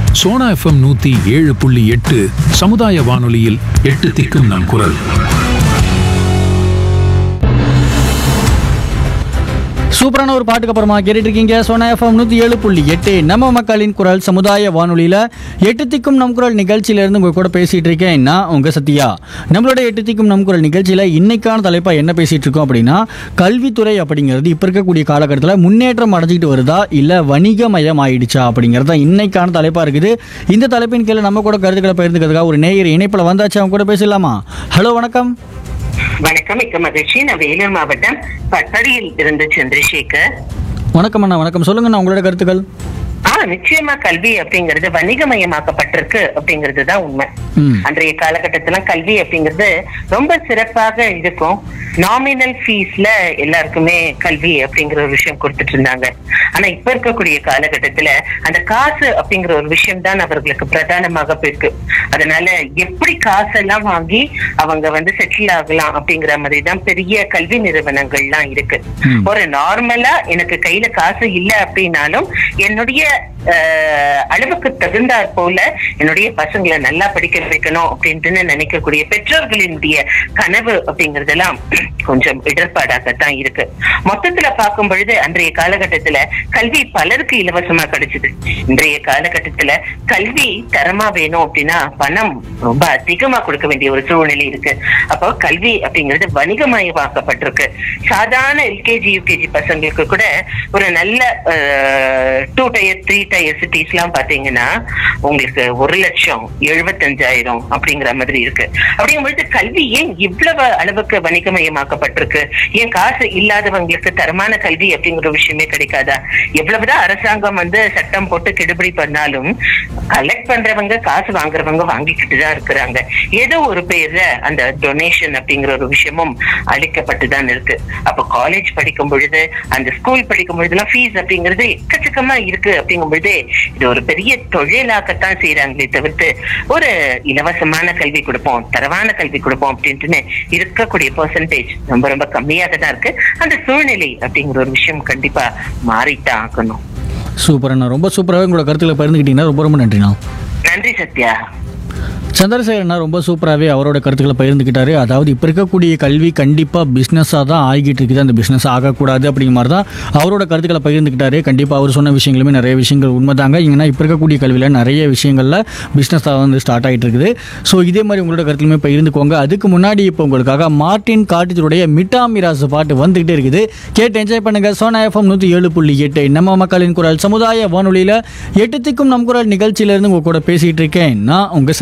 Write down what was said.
Sona FM நூத்தி ஏழு புள்ளி எட்டு சமுதாய வானொலியில் எட்டு திக்கும் நம் குரல் சூப்பரான ஒரு பாட்டுக்கு அப்புறமா கேட்டுட்டு இருக்கீங்க சோனா எஃப்எம் நூற்றி ஏழு புள்ளி எட்டு நம்ம மக்களின் குரல் சமுதாய வானொலியில் எட்டு திக்கும் நம் குரல் நிகழ்ச்சியிலேருந்து உங்கள் கூட பேசிகிட்டு இருக்கேன் நான் உங்கள் சத்யா நம்மளோட எட்டு திக்கும் நம் குரல் நிகழ்ச்சியில் இன்னைக்கான தலைப்பாக என்ன பேசிகிட்டு இருக்கோம் அப்படின்னா கல்வித்துறை அப்படிங்கிறது இப்போ இருக்கக்கூடிய காலகட்டத்தில் முன்னேற்றம் அடைஞ்சிக்கிட்டு வருதா இல்லை வணிகமயம் ஆயிடுச்சா அப்படிங்கிறது தான் இன்னைக்கான தலைப்பாக இருக்குது இந்த தலைப்பின் கீழே நம்ம கூட கருத்துக்களை பகிர்ந்துக்கிறதுக்காக ஒரு நேயர் இணைப்பில் வந்தாச்சு அவங்க கூட பேசலாமா ஹலோ வணக்கம் வணக்கம் மிக்க மகிழ்ச்சி நான் வேலூர் மாவட்டம் பட்டடியில் இருந்து சந்திரசேகர் வணக்கம் அண்ணா வணக்கம் சொல்லுங்கண்ணா உங்களோட கருத்துக்கள் ஆ நிச்சயமா கல்வி அப்படிங்கிறது வணிகமயமாக்கப்பட்டிருக்கு அப்படிங்கிறது தான் உண்மை ம் அன்றைய காலகட்டத்துல கல்வி அப்படிங்கிறது ரொம்ப சிறப்பாக இருக்கும் நாமினல் ஃபீஸ்ல எல்லாருக்குமே கல்வி அப்படிங்கிற ஒரு விஷயம் கொடுத்துட்டு இருந்தாங்க ஆனா இப்ப இருக்கக்கூடிய காலகட்டத்துல அந்த காசு அப்படிங்கிற ஒரு விஷயம் தான் அவர்களுக்கு பிரதானமாக போயிருக்கு அதனால எப்படி காசெல்லாம் வாங்கி அவங்க வந்து செட்டில் ஆகலாம் அப்படிங்கிற மாதிரி தான் பெரிய கல்வி நிறுவனங்கள்லாம் இருக்கு ம். ஒரு நார்மலா எனக்கு கையில காசு இல்ல அப்படின்னாலும் என்னுடைய அஹ், அளவுக்கு தகுந்தாற் போல என்னுடைய பசங்களை நல்லா படிக்க வைக்கணும் அப்படின்ட்டு நினைக்கக்கூடிய பெற்றோர்களினுடைய கனவு அப்படிங்கறதெல்லாம் கொஞ்சம் இடர்பாடாகத்தான் இருக்கு மொத்தத்துல பார்க்கும் பொழுது அன்றைய காலகட்டத்துல கல்வி பலருக்கு இலவசமா கிடைச்சது இன்றைய காலகட்டத்துல கல்வி தரமா வேணும் அப்படின்னா பணம் ரொம்ப அதிகமா கொடுக்க வேண்டிய ஒரு சூழ்நிலை இருக்கு அப்போ கல்வி அப்படிங்கிறது வணிகமயமாக்கப்பட்டிருக்கு சாதாரண எல்கேஜி யூகேஜி பசங்களுக்கு கூட ஒரு நல்ல two tier three tier cities எல்லாம் பாத்தீங்கன்னா உங்களுக்கு ஒரு லட்சம் எழுபத்தஞ்சாயிரம் அப்படிங்கிற மாதிரி இருக்கு அப்படிங்கும்பொழுது கல்வி ஏன் இவ்வளவு அளவுக்கு வணிகமயமாக்கப்பட்டிருக்கு ஏன் காசு இல்லாதவங்களுக்கு தரமான கல்வி அப்படிங்கிற ஒரு விஷயமே கிடைக்காதா எவ்வளவுதான் அரசாங்கம் வந்து சட்டம் போட்டு கெடுபிடி பண்ணாலும் கலெக்ட் பண்றவங்க காசு வாங்குறவங்க வாங்கிக்கிட்டு தான் இருக்கிறாங்க ஏதோ ஒரு பேர்ல அந்த டொனேஷன் அப்படிங்கிற ஒரு விஷயமும் அளிக்கப்பட்டு தான் இருக்கு அப்போ காலேஜ் படிக்கும் பொழுது அந்த ஸ்கூல் படிக்கும் பொழுதுலாம் ஃபீஸ் அப்படிங்கிறது எக்கச்சக்கமா இருக்கு அப்படிங்கும் பொழுது இது ஒரு பெரிய தொழிலாக்கத்தான் செய்யறாங்களே தவிர்த்து ஒரு இலவசமான கல்வி கொடுப்போம் தரமான கல்வி கொடுப்போம் அப்படின்ட்டுன்னு இருக்கக்கூடிய பெர்சன்டேஜ் ரொம்ப ரொம்ப கம்மியாக தான் இருக்கு அந்த சூழ்நிலை அப்படிங்கிற ஒரு விஷயம் கண்டிப்பா மாறித்தான் ஆகணும் சூப்பர் அண்ணா ரொம்ப சூப்பராகவே உங்களோட கருத்துக்களை பகிர்ந்துக்கிட்டீங்கன்னா ரொம்ப ரொம்ப நன்றிண்ணா நன்றி சத்யா சந்திரசேகர் அண்ணா ரொம்ப சூப்பராகவே அவரோட கருத்துக்களை பகிர்ந்துக்கிட்டாரு அதாவது இப்போ இருக்கக்கூடிய கல்வி கண்டிப்பாக பிஸ்னஸாக தான் ஆகிட்டு இருக்குது அந்த பிஸ்னஸ் ஆகக்கூடாது அப்படிங்கிற மாதிரி தான் அவரோட கருத்துக்களை பகிர்ந்துக்கிட்டாரு கண்டிப்பாக அவர் சொன்ன விஷயங்களுமே நிறைய விஷயங்கள் உண்மைதாங்க ஏன்னா இப்போ இருக்கக்கூடிய கல்வியில் நிறைய விஷயங்களில் பிஸ்னஸாக வந்து ஸ்டார்ட் ஆகிட்டு இருக்குது ஸோ இதே மாதிரி உங்களோட கருத்துலையுமே பகிர்ந்துக்கோங்க அதுக்கு முன்னாடி இப்போ உங்களுக்காக மார்ட்டின் காட்டுடைய மிட்டா மிராஸ் பாட்டு வந்துகிட்டே இருக்குது கேட்டு என்ஜாய் பண்ணுங்க சோனா எஃப்எம் நூற்றி ஏழு புள்ளி எட்டு நம்ம மக்களின் குரல் சமுதாய வானொலியில் எட்டு திக்கும் நம் குரல் நிகழ்ச்சியிலேருந்து உங்க கூட பேசிகிட்டு இருக்கேன் நான் உங்கள்